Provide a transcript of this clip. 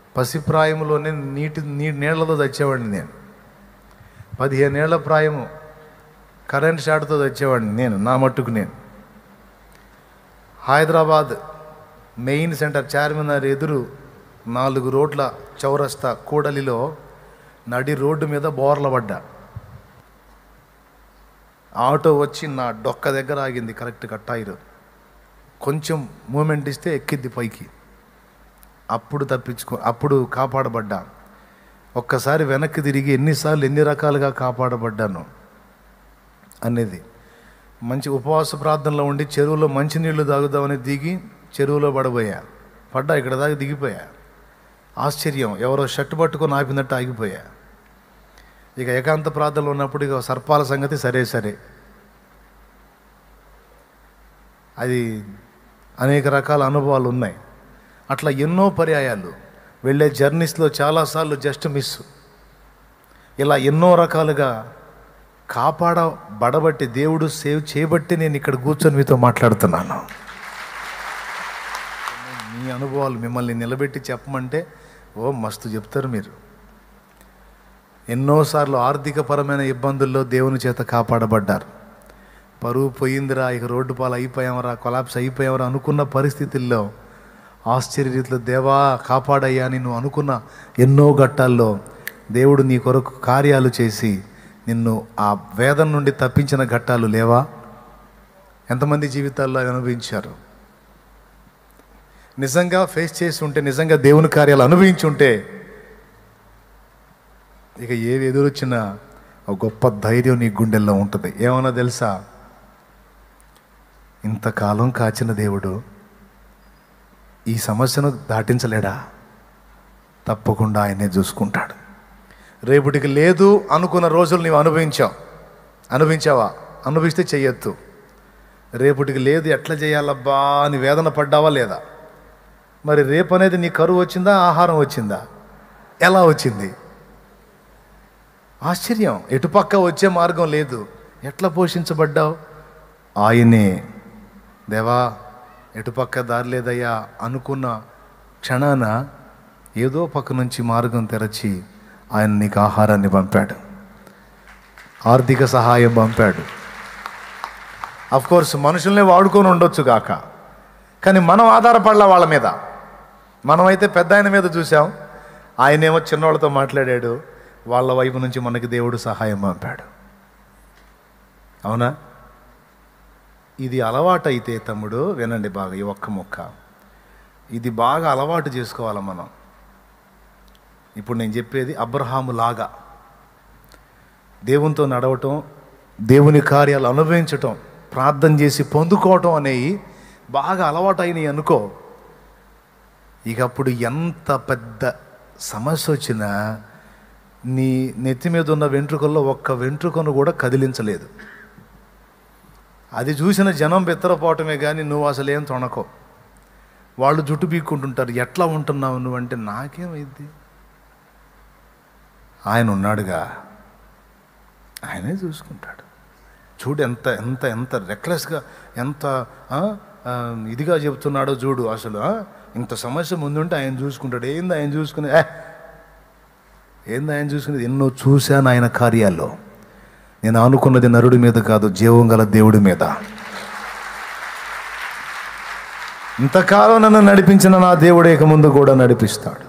పసిప్రాయంలోనే నీటి నీ నీళ్లతో తెచ్చేవాడిని నేను పదిహేనేళ్ల ప్రాయము కరెంట్ షాట్తో తెచ్చేవాడిని నేను నా మట్టుకు నేను హైదరాబాద్ మెయిన్ సెంటర్ చార్మినార్ ఎదురు నాలుగు రోడ్ల చౌరస్తా కూడలిలో నడి రోడ్డు మీద బోర్ల పడ్డా ఆటో వచ్చి నా డొక్క దగ్గర ఆగింది కరెక్ట్గా టైర్ కొంచెం మూమెంట్ ఇస్తే ఎక్కిద్ది పైకి అప్పుడు తప్పించుకో అప్పుడు కాపాడబడ్డా ఒక్కసారి వెనక్కి తిరిగి ఎన్నిసార్లు ఎన్ని రకాలుగా కాపాడబడ్డాను అనేది మంచి ఉపవాస ప్రార్థనలో ఉండి చెరువులో మంచినీళ్లు తాగుదామని దిగి చెరువులో పడబోయా పడ్డా ఇక్కడ దాకా దిగిపోయా ఆశ్చర్యం ఎవరో షర్ట్ పట్టుకొని ఆపినట్టు ఆగిపోయా ఇక ఏకాంత ప్రార్థనలో ఉన్నప్పుడు ఇక సర్పాల సంగతి సరే సరే అది అనేక రకాల అనుభవాలు ఉన్నాయి అట్లా ఎన్నో పర్యాయాలు వెళ్ళే జర్నీస్లో చాలాసార్లు జస్ట్ మిస్ ఇలా ఎన్నో రకాలుగా కాపాడబడబట్టి దేవుడు సేవ్ చేయబట్టి నేను ఇక్కడ కూర్చొని మీతో మాట్లాడుతున్నాను మీ అనుభవాలు మిమ్మల్ని నిలబెట్టి చెప్పమంటే ఓ మస్తు చెప్తారు మీరు ఎన్నోసార్లు ఆర్థికపరమైన ఇబ్బందుల్లో దేవుని చేత కాపాడబడ్డారు పరువు పోయిందిరా ఇక రోడ్డు పాలు అయిపోయామరా కొలాప్స్ అయిపోయామరా అనుకున్న పరిస్థితుల్లో ఆశ్చర్య రీతిలో దేవా కాపాడయ్యా అని నువ్వు అనుకున్న ఎన్నో ఘట్టాల్లో దేవుడు నీ కొరకు కార్యాలు చేసి నిన్ను ఆ వేదన నుండి తప్పించిన ఘట్టాలు లేవా ఎంతమంది జీవితాల్లో అవి అనుభవించారు నిజంగా ఫేస్ చేసి ఉంటే నిజంగా దేవుని కార్యాలు అనుభవించి ఉంటే ఇక ఏవి ఎదురొచ్చినా ఒక గొప్ప ధైర్యం నీ గుండెల్లో ఉంటుంది ఏమన్నా తెలుసా ఇంతకాలం కాచిన దేవుడు ఈ సమస్యను దాటించలేడా తప్పకుండా ఆయనే చూసుకుంటాడు రేపటికి లేదు అనుకున్న రోజులు నీవు అనుభవించావు అనుభవించావా అనుభవిస్తే చెయ్యొద్దు రేపటికి లేదు ఎట్లా చేయాలబ్బా అని వేదన పడ్డావా లేదా మరి రేపు అనేది నీ కరువు వచ్చిందా ఆహారం వచ్చిందా ఎలా వచ్చింది ఆశ్చర్యం ఎటుపక్క వచ్చే మార్గం లేదు ఎట్లా పోషించబడ్డావు ఆయనే దేవా ఎటుపక్క దారి లేదయ్యా అనుకున్న క్షణాన ఏదో పక్క నుంచి మార్గం తెరచి ఆయన నీకు ఆహారాన్ని పంపాడు ఆర్థిక సహాయం పంపాడు కోర్స్ మనుషుల్నే వాడుకొని ఉండొచ్చు గాక కానీ మనం ఆధారపడలా వాళ్ళ మీద మనమైతే పెద్ద ఆయన మీద చూసాం ఆయనేమో చిన్నవాళ్ళతో మాట్లాడాడు వాళ్ళ వైపు నుంచి మనకి దేవుడు సహాయం పంపాడు అవునా ఇది అలవాటైతే తమ్ముడు వినండి బాగా ఈ ఒక్క ముక్క ఇది బాగా అలవాటు చేసుకోవాలి మనం ఇప్పుడు నేను చెప్పేది అబ్రహాము లాగా దేవునితో నడవటం దేవుని కార్యాలు అనుభవించటం ప్రార్థన చేసి పొందుకోవటం అనేవి బాగా అలవాటు అయినాయి అనుకో ఇక అప్పుడు ఎంత పెద్ద సమస్య వచ్చినా నీ నెత్తి మీద ఉన్న వెంట్రుకల్లో ఒక్క వెంట్రుకను కూడా కదిలించలేదు అది చూసిన జనం బెత్తరపోవటమే కానీ నువ్వు అసలు ఏం తొణకో వాళ్ళు జుట్టు పీక్కుంటుంటారు ఎట్లా ఉంటున్నావు నువ్వు అంటే నాకేమైంది ఆయన ఉన్నాడుగా ఆయనే చూసుకుంటాడు చూడు ఎంత ఎంత ఎంత రెక్లెస్గా ఎంత ఆ, ఆ, ఇదిగా చెప్తున్నాడో చూడు అసలు ఆ, ఇంత సమస్య ముందుంటే ఆయన చూసుకుంటాడు ఏంది ఆయన చూసుకునే ఏ, ఏంది ఆయన చూసుకునేది ఎన్నో చూశాను ఆయన కార్యాల్లో నేను అనుకున్నది నరుడి మీద కాదు జీవం గల దేవుడి మీద ఇంతకాలం నన్ను నడిపించిన నా దేవుడే ఇక ముందు కూడా నడిపిస్తాడు